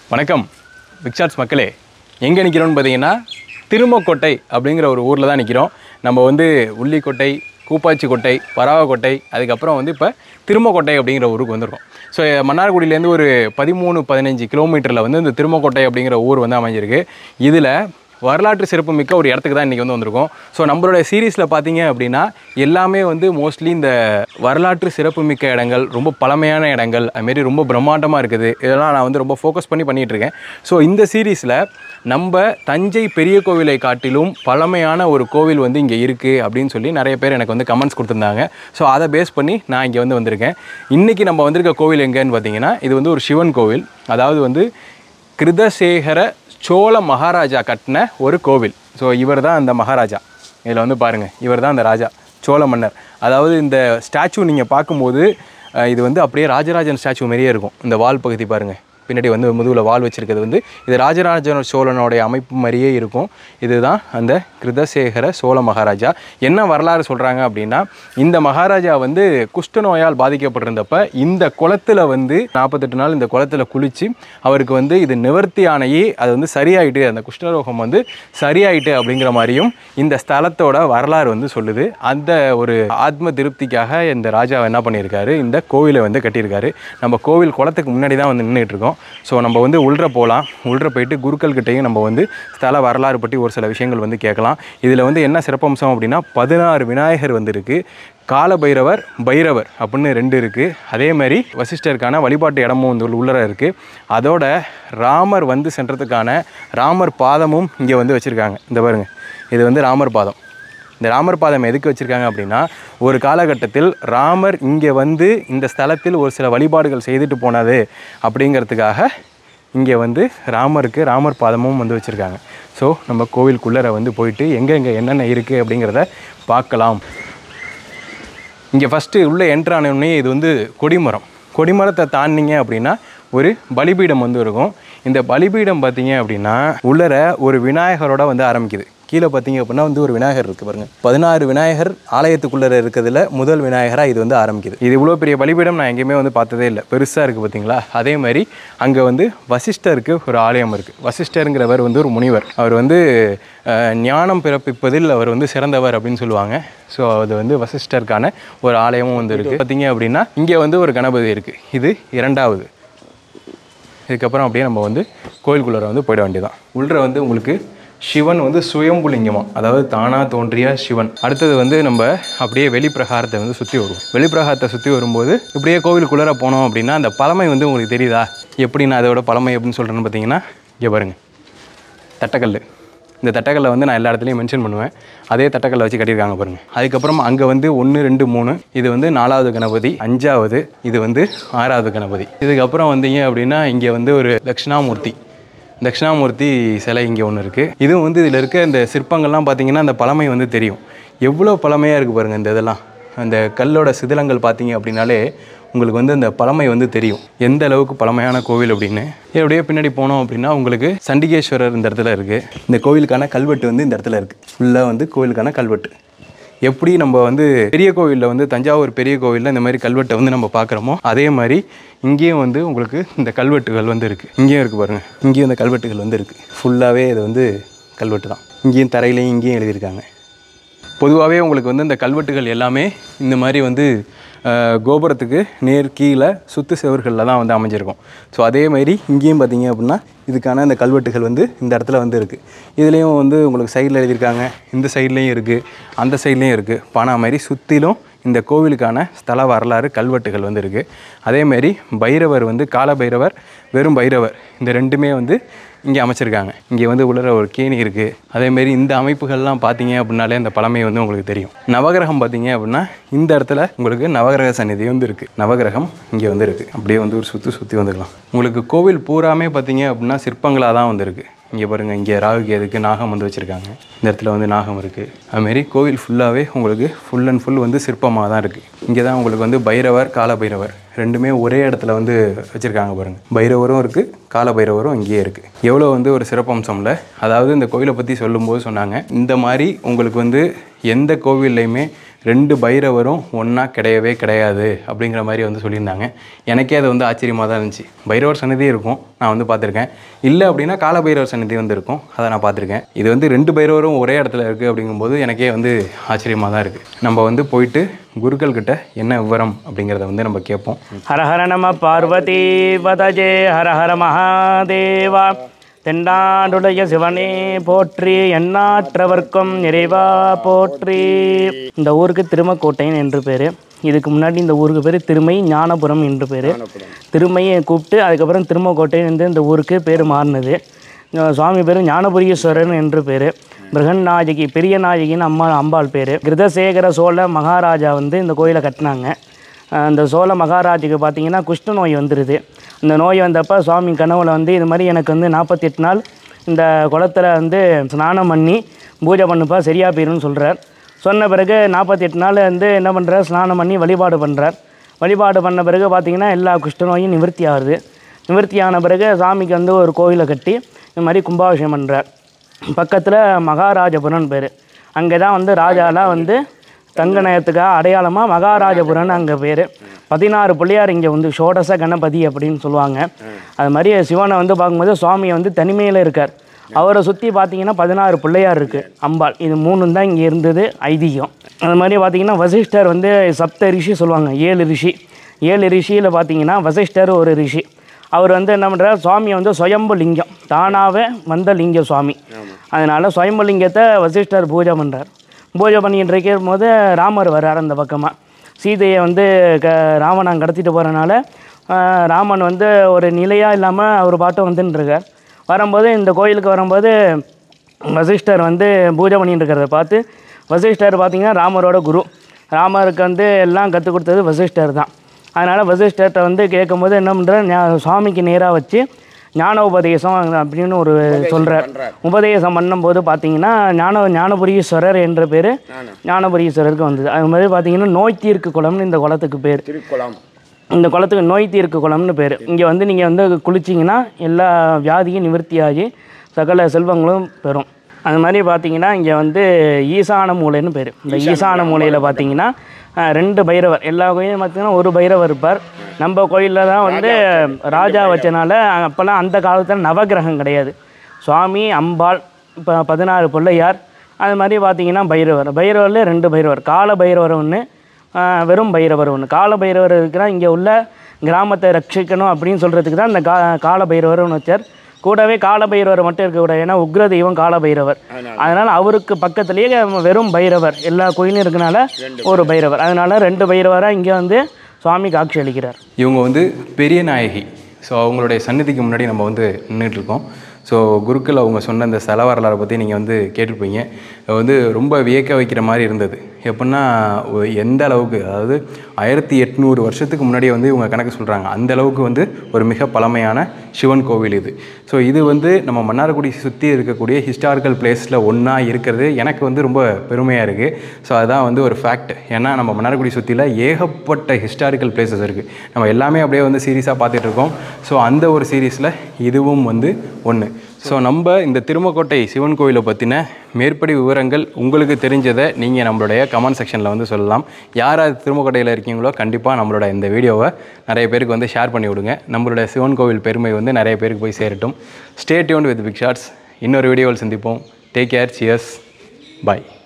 வணக்கம் பிக்சார்ட்ஸ் மக்களே எங்கே நிற்கிறோம்னு பார்த்தீங்கன்னா திருமக்கொட்டை அப்படிங்கிற ஒரு ஊரில் தான் நிற்கிறோம் நம்ம வந்து உள்ளிக்கொட்டை கூப்பாச்சி கொட்டை பராவக்கொட்டை அதுக்கப்புறம் வந்து இப்போ திருமக்கொட்டை அப்படிங்கிற ஊருக்கு வந்திருக்கோம் ஸோ மன்னார்குடியிலேருந்து ஒரு பதிமூணு பதினஞ்சு கிலோமீட்டரில் வந்து இந்த திருமக்கொட்டை அப்படிங்கிற ஊர் வந்து அமைஞ்சிருக்கு இதில் வரலாற்று சிறப்புமிக்க ஒரு இடத்துக்கு தான் இன்றைக்கி வந்து வந்திருக்கோம் ஸோ நம்மளோட சீரீஸில் பார்த்தீங்க அப்படின்னா எல்லாமே வந்து மோஸ்ட்லி இந்த வரலாற்று சிறப்புமிக்க இடங்கள் ரொம்ப பழமையான இடங்கள் அதுமாரி ரொம்ப பிரம்மாண்டமாக இருக்குது இதெல்லாம் நான் வந்து ரொம்ப ஃபோக்கஸ் பண்ணி பண்ணிகிட்டு இருக்கேன் ஸோ இந்த சீரீஸில் நம்ம தஞ்சை பெரிய கோவிலை காட்டிலும் பழமையான ஒரு கோவில் வந்து இங்கே இருக்குது அப்படின்னு சொல்லி நிறைய பேர் எனக்கு வந்து கமெண்ட்ஸ் கொடுத்துருந்தாங்க ஸோ அதை பேஸ் பண்ணி நான் இங்கே வந்து வந்திருக்கேன் இன்றைக்கி நம்ம வந்திருக்க கோவில் எங்கேன்னு பார்த்தீங்கன்னா இது வந்து ஒரு சிவன் கோவில் அதாவது வந்து கிருதசேகர சோழ மகாராஜா கட்டின ஒரு கோவில் ஸோ இவர் தான் அந்த மகாராஜா இதில் வந்து பாருங்கள் இவர் தான் அந்த ராஜா சோழ மன்னர் அதாவது இந்த ஸ்டாச்சு நீங்கள் பார்க்கும்போது அஹ், இது வந்து அப்படியே ராஜராஜன் ஸ்டாச்சு மாதிரியே இருக்கும் இந்த வால் பகுதி பாருங்கள் பின்னாடி வந்து முதுகில் வால் வச்சிருக்கிறது வந்து இது ராஜராஜ சோழனுடைய அமைப்பு மாதிரியே இருக்கும் இதுதான் அந்த கிருதசேகர சோழ மகாராஜா என்ன வரலாறு சொல்கிறாங்க அப்படின்னா இந்த மகாராஜா வந்து குஷ்டநோயால் பாதிக்கப்பட்டிருந்தப்ப இந்த குளத்துல வந்து நாற்பத்தெட்டு நாள் இந்த குளத்துல குளித்து அவருக்கு வந்து இது நிவர்த்தி ஆனையே அது வந்து சரியாயிட்டு அந்த குஷ்டரோகம் வந்து சரியாயிட்டு அப்படிங்கிற மாதிரியும் இந்த ஸ்தலத்தோட வரலாறு வந்து சொல்லுது அந்த ஒரு ஆத்ம திருப்திக்காக இந்த ராஜா என்ன பண்ணியிருக்காரு இந்த கோவிலை வந்து கட்டியிருக்காரு நம்ம கோவில் குளத்துக்கு முன்னாடி தான் வந்து நின்றுட்டு இருக்கோம் ஸோ நம்ம வந்து உள்ற போகலாம் உள்ற போயிட்டு குருக்கள் கிட்டேயும் நம்ம வந்து ஸ்தல வரலாறு பற்றி ஒரு சில விஷயங்கள் வந்து கேட்கலாம் இதில் வந்து என்ன சிறப்பம்சம் அப்படின்னா பதினாறு விநாயகர் வந்து இருக்குது கால பைரவர் பைரவர் அப்படின்னு ரெண்டு இருக்குது அதே மாதிரி வசிஷ்டருக்கான வழிபாட்டு இடமும் வந்து உள்ளர இருக்குது அதோட ராமர் வந்து சென்றதுக்கான ராமர் பாதமும் இங்கே வந்து வச்சுருக்காங்க இந்த பாருங்க இது வந்து ராமர் பாதம் இந்த ராமர் பாதம் எதுக்கு வச்சுருக்காங்க அப்படின்னா ஒரு காலகட்டத்தில் ராமர் இங்கே வந்து இந்த ஸ்தலத்தில் ஒரு சில வழிபாடுகள் செய்துட்டு போனது அப்படிங்கிறதுக்காக இங்கே வந்து ராமருக்கு ராமர் பாதமும் வந்து வச்சுருக்காங்க ஸோ நம்ம கோவிலுக்குள்ளே வந்து போயிட்டு எங்கெங்கே என்னென்ன இருக்குது அப்படிங்கிறத பார்க்கலாம் இங்கே ஃபஸ்ட்டு உள்ளே என்ட்ரு ஆனோடனே இது வந்து கொடிமரம் கொடிமரத்தை தாண்டினீங்க அப்படின்னா ஒரு பலிபீடம் வந்து இருக்கும் இந்த பலிபீடம் பார்த்தீங்க அப்படின்னா உள்ளர ஒரு விநாயகரோட வந்து ஆரம்பிக்குது கீழே பார்த்தீங்க அப்படின்னா வந்து ஒரு விநாயகர் இருக்குது பாருங்க பதினாறு விநாயகர் ஆலயத்துக்குள்ளே இருக்கிறதுல முதல் விநாயகராக இது வந்து ஆரம்பிக்குது இது இவ்வளோ பெரிய பலிபீடம் நான் எங்கேயுமே வந்து பார்த்ததே இல்லை பெருசாக இருக்குது பார்த்தீங்களா அதே மாதிரி அங்கே வந்து வசிஷ்டருக்கு ஒரு ஆலயம் இருக்குது வசிஷ்டருங்கிறவர் வந்து ஒரு முனிவர் அவர் வந்து அஹ், ஞானம் பிறப்பிப்பதில் அவர் வந்து சிறந்தவர் அப்படின்னு சொல்லுவாங்க ஸோ அது வந்து வசிஷ்டருக்கான ஒரு ஆலயமும் வந்து இருக்குது பார்த்தீங்க அப்படின்னா இங்கே வந்து ஒரு கணபதி இருக்குது இது இரண்டாவது இதுக்கப்புறம் அப்படியே நம்ம வந்து கோயிலுக்குள்ளார வந்து போயிட வேண்டியதான் உள்ள வந்து உங்களுக்கு சிவன் வந்து சுயம்புலிங்கமா அதாவது தானாக தோன்றிய சிவன் அடுத்தது வந்து நம்ம அப்படியே வெளிப்பிரகாரத்தை வந்து சுற்றி வருவோம் வெளிப்பிரகாரத்தை சுற்றி வரும்போது இப்படியே கோவிலுக்குள்ளார போனோம் அப்படின்னா அந்த பழமை வந்து உங்களுக்கு தெரியுதா எப்படி நான் அதோட பழமை எப்படின்னு சொல்கிறேன்னு பார்த்தீங்கன்னா இங்கே பாருங்க தட்டக்கல் இந்த தட்டக்கல்லை வந்து நான் எல்லா இடத்துலையும் மென்ஷன் பண்ணுவேன் அதே தட்டக்கல்லை வச்சு கட்டியிருக்காங்க பாருங்கள் அதுக்கப்புறம் அங்கே வந்து ஒன்று ரெண்டு மூணு இது வந்து நாலாவது கணபதி அஞ்சாவது இது வந்து ஆறாவது கணபதி இதுக்கப்புறம் வந்தீங்க அப்படின்னா இங்கே வந்து ஒரு தட்சிணாமூர்த்தி தட்சிணாமூர்த்தி சிலை இங்கே ஒன்று இருக்குது இதுவும் வந்து இதில் இருக்க இந்த சிற்பங்கள்லாம் பார்த்தீங்கன்னா அந்த பழமை வந்து தெரியும் எவ்வளோ பழமையாக இருக்குது பாருங்கள் இந்த இதெல்லாம் அந்த கல்லோட சிதிலங்கள் பார்த்தீங்க அப்படின்னாலே உங்களுக்கு வந்து அந்த பழமை வந்து தெரியும் எந்த அளவுக்கு பழமையான கோவில் அப்படின்னு இது அப்படியே பின்னாடி போனோம் அப்படின்னா உங்களுக்கு சண்டிகேஸ்வரர் இந்த இடத்துல இருக்குது இந்த கோவிலுக்கான கல்வெட்டு வந்து இந்த இடத்துல இருக்குது ஃபுல்லாக வந்து கோவிலுக்கான கல்வெட்டு எப்படி நம்ம வந்து பெரிய கோவிலில் வந்து தஞ்சாவூர் பெரிய கோவிலில் இந்த மாதிரி கல்வெட்டை வந்து நம்ம பார்க்குறோமோ அதே மாதிரி இங்கேயும் வந்து உங்களுக்கு இந்த கல்வெட்டுகள் வந்து இருக்குது இங்கேயும் இருக்குது பாருங்கள் இங்கேயும் இந்த கல்வெட்டுகள் வந்து இருக்குது ஃபுல்லாகவே இது வந்து கல்வெட்டு தான் இங்கேயும் தரையிலையும் இங்கேயும் எழுதியிருக்காங்க பொதுவாகவே உங்களுக்கு வந்து இந்த கல்வெட்டுகள் எல்லாமே இந்த மாதிரி வந்து அஹ், கோபுரத்துக்கு நேர் கீழே சுத்து செவர்களில் தான் வந்து அமைஞ்சிருக்கும் ஸோ அதே மாதிரி இங்கேயும் பார்த்தீங்க அப்படின்னா இதுக்கான இந்த கல்வெட்டுகள் வந்து இந்த இடத்துல வந்து இருக்குது இதுலேயும் வந்து உங்களுக்கு சைடில் எழுதியிருக்காங்க இந்த சைட்லேயும் இருக்குது அந்த சைட்லேயும் இருக்குது பானா மாதிரி சுற்றிலும் இந்த கோவிலுக்கான ஸ்தல வரலாறு கல்வெட்டுகள் வந்து இருக்குது அதேமாரி பைரவர் வந்து கால பைரவர் வெறும் பைரவர் இந்த ரெண்டுமே வந்து இங்கே அமைச்சிருக்காங்க இங்கே வந்து உள்ள ஒரு கேணி இருக்குது அதேமாரி இந்த அமைப்புகள்லாம் பார்த்தீங்க அப்படின்னாலே அந்த பழமை வந்து உங்களுக்கு தெரியும் நவகிரகம் பார்த்தீங்க அப்படின்னா இந்த இடத்துல உங்களுக்கு நவகிரக சந்நிதி வந்து இருக்குது நவகிரகம் இங்கே வந்து இருக்குது அப்படியே வந்து ஒரு சுற்றி சுற்றி வந்துக்கலாம் உங்களுக்கு கோவில் பூராமே பார்த்தீங்க அப்படின்னா சிற்பங்களாக தான் வந்து இருக்குது இங்கே பாருங்கள் இங்கே ராகு கேதுக்கு நாகம் வந்து வச்சுருக்காங்க இந்த இடத்துல வந்து நாகம் இருக்குது அதுமாரி கோவில் ஃபுல்லாகவே உங்களுக்கு ஃபுல் அண்ட் ஃபுல் வந்து சிற்பமாக தான் இருக்குது இங்கே தான் உங்களுக்கு வந்து பைரவர் கால பைரவர் ரெண்டுமே ஒரே இடத்துல வந்து வச்சுருக்காங்க பாருங்கள் பைரவரும் இருக்குது கால பைரவரும் இங்கேயே இருக்குது எவ்வளோ வந்து ஒரு சிறப்பம்சம்ல அதாவது இந்த கோவிலை பற்றி சொல்லும்போது சொன்னாங்க இந்த மாதிரி உங்களுக்கு வந்து எந்த கோவில்லையுமே ரெண்டு பைரவரும் ஒன்றா கிடையவே கிடையாது அப்படிங்கிற மாதிரி வந்து சொல்லியிருந்தாங்க எனக்கே அது வந்து ஆச்சரியமாக தான் இருந்துச்சு பைரவர் சன்னதி இருக்கும் நான் வந்து பார்த்துருக்கேன் இல்லை அப்படின்னா கால பைரவர் சன்னதி வந்து இருக்கும் அதை நான் பார்த்துருக்கேன் இது வந்து ரெண்டு பைரவரும் ஒரே இடத்துல இருக்குது அப்படிங்கும்போது எனக்கே வந்து ஆச்சரியமாக தான் இருக்குது நம்ம வந்து போயிட்டு குருக்கள் கிட்ட என்ன விவரம் அப்படிங்கிறத வந்து நம்ம கேட்போம் ஹர ஹர நம பார்வதி பதஜே ஹர ஹர மகாதேவா தென்னாடுடைய சிவனே போற்றி எண்ணாற்றவர்க்கும் இறைவா போற்றி இந்த ஊருக்கு திருமக்கோட்டைன்னு என்று பேர் இதுக்கு முன்னாடி இந்த ஊருக்கு பேர் திருமை ஞானபுரம் என்று பேர் திருமையை கூப்பிட்டு அதுக்கப்புறம் திருமக்கோட்டை என்று இந்த ஊருக்கு பேர் மாறினது இந்த சுவாமி பேர் ஞானபுரீஸ்வரன் என்று பேர் பிரகன்நாயகி பெரிய நாயகின்னு அம்மா அம்பாள் பேர் கிருதசேகர சோழ மகாராஜா வந்து இந்த கோயிலை கட்டினாங்க அஹ் இந்த சோழ மகாராஜுக்கு பார்த்தீங்கன்னா குஷ்ட நோய் வந்துடுது இந்த நோய் வந்தப்போ சுவாமி கனவுல வந்து இது மாதிரி எனக்கு வந்து நாற்பத்தெட்டு நாள் இந்த குளத்துல வந்து ஸ்நானம் பண்ணி பூஜை பண்ணுப்பா சரியாக போயிரும்னு சொல்கிறார் சொன்ன பிறகு நாற்பத்தெட்டு நாள் வந்து என்ன பண்ணுறார் ஸ்நானம் பண்ணி வழிபாடு பண்ணுறார் வழிபாடு பண்ண பிறகு பார்த்தீங்கன்னா எல்லா குஷ்ட நோயும் நிவர்த்தி ஆகுது நிவர்த்தி ஆன பிறகு சாமிக்கு வந்து ஒரு கோயிலை கட்டி இந்த மாதிரி கும்பாபிஷேகம் பண்ணுறார் பக்கத்தில் மகாராஜபுரம் பேர் அங்கே தான் வந்து ராஜாலாம் வந்து தங்க நயத்துக்காக அடையாளமாக மகாராஜபுரம்னு அங்கே பேர் பதினாறு பிள்ளையார் இங்கே வந்து ஷோடச கணபதி அப்படின்னு சொல்லுவாங்க அது மாதிரி சிவனை வந்து பார்க்கும்போது சுவாமி வந்து தனிமையில் இருக்கார் அவரை சுற்றி பார்த்தீங்கன்னா பதினாறு பிள்ளையார் இருக்குது அம்பாள் இது மூணு தான் இங்கே இருந்தது ஐதீகம் அது மாதிரி பார்த்தீங்கன்னா வசிஷ்டர் வந்து சப்த ரிஷி சொல்லுவாங்க ஏழு ரிஷி ஏழு ரிஷியில் பார்த்தீங்கன்னா வசிஷ்டர் ஒரு ரிஷி அவர் வந்து என்ன பண்ணுறார் சுவாமியை வந்து சுயம்பு லிங்கம் தானாகவே வந்த லிங்கம் சுவாமி அதனால் சுயம்பு லிங்கத்தை வசிஷ்டர் பூஜை பண்ணுறார் பூஜை பண்ணிட்டு இருக்கும் போது ராமர் வர்றார் அந்த பக்கமாக சீதையை வந்து க ராவணன் கடத்திட்டு போகிறனால ராமன் வந்து ஒரு நிலையாக இல்லாமல் அவர் பாட்டும் வந்துன்னு இருக்கார் வரும்போது இந்த கோயிலுக்கு வரும்போது வசிஷ்டர் வந்து பூஜை பண்ணிட்டு இருக்கிறத பார்த்து வசிஷ்டர் பார்த்தீங்கன்னா ராமரோட குரு ராமருக்கு வந்து எல்லாம் கற்றுக் கொடுத்தது வசிஷ்டர் தான் அதனால் வசிஷ்டர்கிட்ட வந்து கேட்கும்போது என்ன பண்ணுறார் சுவாமிக்கு நேராக வச்சு ஞான உபதேசம் அப்படின்னு ஒரு சொல்கிறார் உபதேசம் பண்ணும்போது பார்த்தீங்கன்னா ஞான ஞானபுரீஸ்வரர் என்ற பேர் ஞானபுரீஸ்வரருக்கு வந்தது அது மாதிரி பார்த்தீங்கன்னா நோய் தீர்க்கு குளம்னு இந்த குளத்துக்கு பேர் திருக்குளம் இந்த குளத்துக்கு நோய் தீர்க்கு குளம்னு பேர் இங்கே வந்து நீங்கள் வந்து குளிச்சிங்கன்னா எல்லா வியாதியும் நிவர்த்தியாகி சகல செல்வங்களும் பெறும் அது மாதிரி பார்த்தீங்கன்னா இங்கே வந்து ஈசான மூலைன்னு பேர் இந்த ஈசான மூலையில் பார்த்தீங்கன்னா அஹ், ரெண்டு பைரவர் எல்லா கோயிலும் பார்த்தீங்கன்னா ஒரு பைரவர் இருப்பார் நம்ம கோயிலில் தான் வந்து ராஜா வச்சனால அப்போல்லாம் அந்த காலத்தில் நவக்கிரகம் கிடையாது சுவாமி அம்பாள் இப்போ பதினாறு பிள்ளையார் அது மாதிரி பார்த்தீங்கன்னா பைரவர் பைரவரில் ரெண்டு பைரவர் கால பைரவர் ஒன்று ஆஹ் வெறும் பைரவர் ஒன்று கால பைரவர் இருக்கிறா இங்கே உள்ள கிராமத்தை ரட்சிக்கணும் அப்படின்னு சொல்கிறதுக்கு தான் இந்த கா கால பைரவர் ஒன்று வச்சார் கூடவே கால பைரவர் மட்டும் இருக்கக்கூடாது ஏன்னா உக்ர தெய்வம் கால பைரவர் அதனால் அவருக்கு பக்கத்துலேயே வெறும் பைரவர் எல்லா கோயிலும் இருக்கனால ஒரு பைரவர் அதனால ரெண்டு பைரவராக இங்கே வந்து சுவாமி காட்சி அளிக்கிறார் இவங்க வந்து பெரிய நாயகி ஸோ அவங்களுடைய சந்நிதிக்கு முன்னாடி நம்ம வந்து நின்றுட்டு இருக்கோம் ஸோ குருக்கள் அவங்க சொன்ன அந்த ஸ்தல வரலாறை பற்றி நீங்கள் வந்து கேட்டிருப்பீங்க அது வந்து ரொம்ப வியக்க வைக்கிற மாதிரி இருந்தது எப்படின்னா ஒ- எந்த அளவுக்கு அதாவது ஆயிரத்தி எட்நூறு வருஷத்துக்கு முன்னாடியே வந்து இவங்க கணக்கு சொல்கிறாங்க அந்த அளவுக்கு வந்து ஒரு மிக பழமையான சிவன் கோவில் இது ஸோ இது வந்து நம்ம மன்னார்குடி சுற்றி இருக்கக்கூடிய ஹிஸ்டாரிக்கல் பிளேஸில் ஒன்றா இருக்கிறது எனக்கு வந்து ரொம்ப பெருமையாக இருக்குது ஸோ அதுதான் வந்து ஒரு ஃபேக்ட் ஏன்னா நம்ம மன்னார்குடி சுற்றியில் ஏகப்பட்ட ஹிஸ்டாரிக்கல் பிளேசஸ் இருக்குது நம்ம எல்லாமே அப்படியே வந்து சீரியஸாக பார்த்துட்டு இருக்கோம் ஸோ அந்த ஒரு சீரீஸில் இதுவும் வந்து ஒன்று ஸோ நம்ம இந்த திருமக்கோட்டை சிவன் கோயிலை பற்றின மேற்படி விவரங்கள் உங்களுக்கு தெரிஞ்சதை நீங்கள் நம்மளுடைய கமெண்ட் செக்ஷனில் வந்து சொல்லலாம் யார் யார் திருமக்கோட்டையில் இருக்கீங்களோ கண்டிப்பாக நம்மளோட இந்த வீடியோவை நிறைய பேருக்கு வந்து ஷேர் பண்ணி விடுங்க நம்மளோட சிவன் கோவில் பெருமை வந்து நிறைய பேருக்கு போய் சேரட்டும் stay tune with Big Shorts இன்னொரு வீடியோவில் சந்திப்போம் டேக் கேர் சியர்ஸ் பாய்